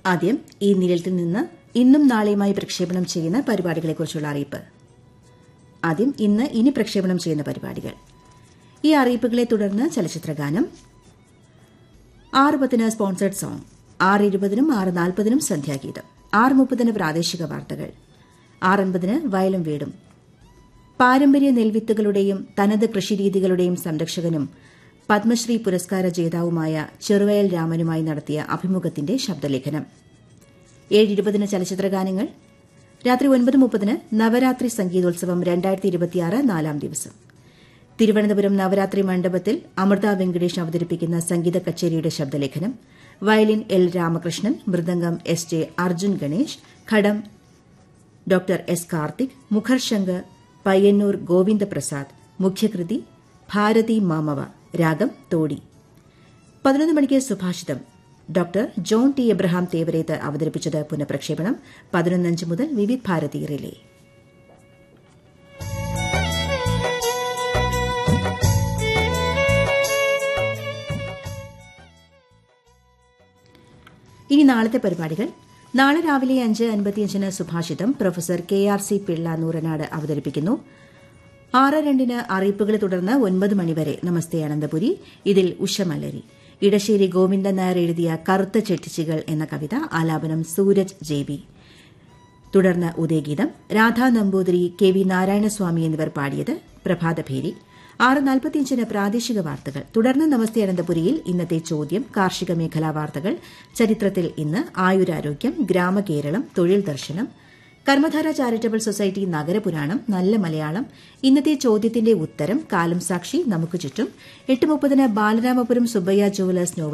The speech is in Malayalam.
ആദ്യം ഈ നിലയത്തിൽ നിന്ന് ഇന്നും നാളെയുമായി പ്രക്ഷേപണം ചെയ്യുന്ന പരിപാടികളെക്കുറിച്ചുള്ള അറിയിപ്പ് ആദ്യം ഇന്ന് ഇനി പ്രക്ഷേപണം ചെയ്യുന്ന പരിപാടികൾ ഈ അറിയിപ്പുകളെ തുടർന്ന് ചലച്ചിത്രഗാനം ആറ് പത്തിന് സ്പോൺസേഡ് സോങ് ആറ് ഇരുപതിനും ആറ് നാൽപ്പതിനും സന്ധ്യാഗീതം ആറ് മുപ്പതിന് പ്രാദേശിക വാർത്തകൾ ആറ് അൻപതിന് വയലും വീടും പാരമ്പര്യ നെൽവിത്തുകളുടെയും തനത് കൃഷിരീതികളുടെയും സംരക്ഷകനും പത്മശ്രീ പുരസ്കാര ജേതാവുമായ ചെറുവയൽ രാമനുമായി നടത്തിയ അഭിമുഖത്തിന്റെ ശബ്ദലേഖനം ഏഴ് ഇരുപതിന് ചലച്ചിത്രഗാനങ്ങൾ രാത്രി ഒൻപത് മുപ്പതിന് നവരാത്രി സംഗീതോത്സവം രണ്ടായിരത്തി ഇരുപത്തിയാറ് നാലാം ദിവസം തിരുവനന്തപുരം നവരാത്രി മണ്ഡപത്തിൽ അമൃത വെങ്കടേഷ് അവതരിപ്പിക്കുന്ന സംഗീത കച്ചേരിയുടെ ശബ്ദലേഖനം violin L Ramakrishnan mridangam S J Arjun Ganesh ghatam doctor S Karthik മുഖർശങ്കർ പയ്യന്നൂർ ഗോവിന്ദപ്രസാദ് മുഖ്യകൃതി ഭാരതി മാമവ രാഗം തോടി പതിനൊന്ന് മണിക്ക് സുഭാഷിതം doctor John T Abraham Thevarethu അവതരിപ്പിച്ചത് പുനഃപ്രക്ഷേപണം പതിനൊന്നഞ്ച് മുതൽ വിവിധ് ഭാരതി റിലേ ഇനി നാളത്തെ പരിപാടികൾ നാളെ രാവിലെ അഞ്ച് അൻപത്തിയഞ്ചിന് സുഭാഷിതം professor K R C Pillai Nooranad അവതരിപ്പിക്കുന്നു ആറ് രണ്ടിന് അറിയിപ്പുകളെ തുടർന്ന് ഒൻപത് മണിവരെ നമസ്തേ അനന്തപുരി ഇതിൽ ഉഷമലരി ഇടശ്ശേരി ഗോവിന്ദൻ നായർ എഴുതിയ കറുത്ത ചെട്ടിച്ചികൾ എന്ന കവിത ആലാപനം സൂരജ് ജെ ബി തുടർന്ന് ഉദയഗീതം രാധാ നമ്പൂതിരി കെ വി നാരായണസ്വാമി എന്നിവർ പാടിയത് പ്രഭാതഭേരി ആറ് നാൽപ്പത്തിയഞ്ചിന് പ്രാദേശിക വാർത്തകൾ തുടർന്ന് നമസ്തേ അനന്തപുരിയിൽ ഇന്നത്തെ ചോദ്യം കാർഷിക മേഖലാ വാർത്തകൾ ചരിത്രത്തിൽ ഇന്ന് ആയുരാരോഗ്യം ഗ്രാമകേരളം തൊഴിൽ ദർശനം കർമ്മധാര ചാരിറ്റബിൾ സൊസൈറ്റി നഗരപുരാണം നല്ല മലയാളം ഇന്നത്തെ ചോദ്യത്തിന്റെ ഉത്തരം കാലം സാക്ഷി നമുക്ക് ചുറ്റും എട്ട് മുപ്പതിന് ബാലരാമപുരം സുബ്ബയ്യ ജുവലേഴ്സ് നോവൽ